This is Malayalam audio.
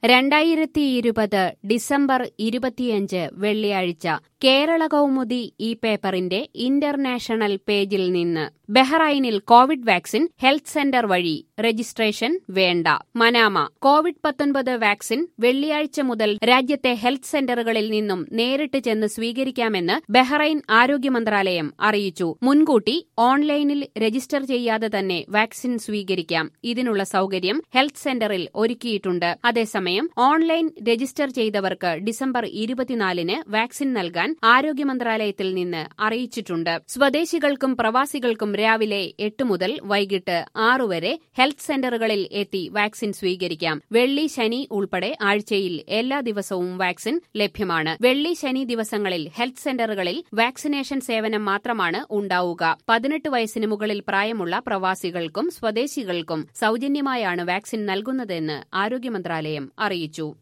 രണ്ടായിരത്തി ഇരുപത് ഡിസംബർ ഇരുപത്തിയഞ്ച് വെള്ളിയാഴ്ച കേരള കൗമുദി ഈ പേപ്പറിന്റെ ഇന്റർനാഷണൽ പേജിൽ നിന്ന് ബഹ്റൈനിൽ കോവിഡ് വാക്സിൻ ഹെൽത്ത് സെന്റർ വഴി രജിസ്ട്രേഷൻ വേണ്ട മനാമ കോവിഡ് പത്തൊൻപത് വാക്സിൻ വെള്ളിയാഴ്ച മുതൽ രാജ്യത്തെ ഹെൽത്ത് സെന്ററുകളിൽ നിന്നും നേരിട്ട് ചെന്ന് സ്വീകരിക്കാമെന്ന് ബഹ്റൈൻ ആരോഗ്യ മന്ത്രാലയം അറിയിച്ചു മുൻകൂട്ടി ഓൺലൈനിൽ രജിസ്റ്റർ ചെയ്യാതെ തന്നെ വാക്സിൻ സ്വീകരിക്കാം ഇതിനുള്ള സൗകര്യം ഹെൽത്ത് സെന്ററിൽ ഒരുക്കിയിട്ടുണ്ട് അതേസമയം ഓൺലൈൻ രജിസ്റ്റർ ചെയ്തവർക്ക് ഡിസംബർ ഇരുപത്തിനാലിന് വാക്സിൻ നൽകാൻ ആരോഗ്യ മന്ത്രാലയത്തിൽ നിന്ന് അറിയിച്ചിട്ടുണ്ട് സ്വദേശികൾക്കും പ്രവാസികൾക്കും രാവിലെ എട്ട് മുതൽ വൈകിട്ട് ആറു വരെ ഹെൽത്ത് സെന്ററുകളിൽ എത്തി വാക്സിൻ സ്വീകരിക്കാം വെള്ളി ശനി ഉൾപ്പെടെ ആഴ്ചയിൽ എല്ലാ ദിവസവും വാക്സിൻ ലഭ്യമാണ് വെള്ളി ശനി ദിവസങ്ങളിൽ ഹെൽത്ത് സെന്ററുകളിൽ വാക്സിനേഷൻ സേവനം മാത്രമാണ് ഉണ്ടാവുക പതിനെട്ട് വയസ്സിന് മുകളിൽ പ്രായമുള്ള പ്രവാസികൾക്കും സ്വദേശികൾക്കും സൌജന്യമായാണ് വാക്സിൻ നൽകുന്നതെന്ന് ആരോഗ്യ മന്ത്രാലയം അറിയിച്ചു